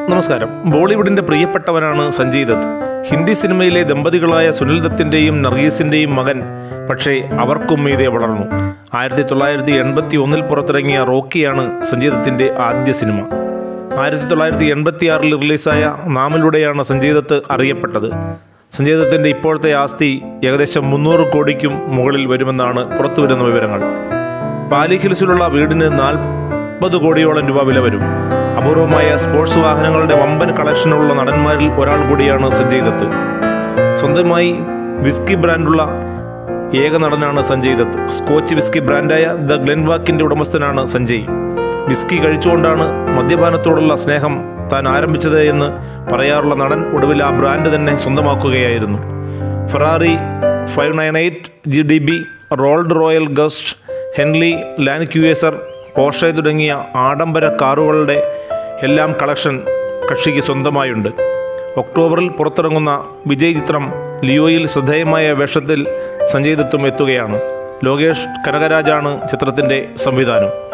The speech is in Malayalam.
നമസ്കാരം ബോളിവുഡിന്റെ പ്രിയപ്പെട്ടവനാണ് സഞ്ജയ് ദത്ത് ഹിന്ദി സിനിമയിലെ ദമ്പതികളായ സുനിൽ ദത്തിന്റെയും നർഗീസിന്റെയും മകൻ പക്ഷേ അവർക്കും മീതെ വളർന്നു ആയിരത്തി തൊള്ളായിരത്തി എൺപത്തി ഒന്നിൽ പുറത്തിറങ്ങിയ റോക്കിയാണ് സഞ്ജയ് ദത്തിന്റെ ആദ്യ സിനിമ ആയിരത്തി തൊള്ളായിരത്തി എൺപത്തി ആറിൽ റിലീസായ നാമിലൂടെയാണ് സഞ്ജയ് ദത്ത് അറിയപ്പെട്ടത് സഞ്ജയ് ദത്തിന്റെ ഇപ്പോഴത്തെ ആസ്തി ഏകദേശം മുന്നൂറ് കോടിക്കും മുകളിൽ വരുമെന്നാണ് പുറത്തുവരുന്ന വിവരങ്ങൾ പാലി ഹിൽസിലുള്ള വീടിന് നാൽപ്പത് കോടിയോളം രൂപ വില വരും അപൂർവമായ സ്പോർട്സ് വാഹനങ്ങളുടെ വമ്പൻ കളക്ഷനുള്ള നടന്മാരിൽ ഒരാൾ കൂടിയാണ് സഞ്ജയ് ദത്ത് സ്വന്തമായി വിസ്കി ബ്രാൻഡുള്ള ഏക നടനാണ് സഞ്ജയ് ദത്ത് സ്കോച്ച് വിസ്കി ബ്രാൻഡായ ദ ഗ്ലെൻവാക്കിന്റെ ഉടമസ്ഥനാണ് സഞ്ജയ് വിസ്കി കഴിച്ചുകൊണ്ടാണ് മദ്യപാനത്തോടുള്ള സ്നേഹം താൻ ആരംഭിച്ചത് എന്ന് പറയാറുള്ള നടൻ ഒടുവിൽ ആ ബ്രാൻഡ് തന്നെ സ്വന്തമാക്കുകയായിരുന്നു Ferrari five nine eight G D B Rolls Royce Ghost ഹെൻലി ലാൻഡ് ക്യൂഎസർ പോർഷെ തുടങ്ങിയ ആഡംബര കാറുകളുടെ എല്ലാം കളക്ഷൻ കക്ഷിക്ക് സ്വന്തമായുണ്ട് ഒക്ടോബറിൽ പുറത്തിറങ്ങുന്ന വിജയ് ചിത്രം ലിയോയിൽ ശ്രദ്ധേയമായ വേഷത്തിൽ സഞ്ജയ് ദത്തും എത്തുകയാണ് ലോകേഷ് കനകരാജാണ് ചിത്രത്തിൻ്റെ സംവിധാനം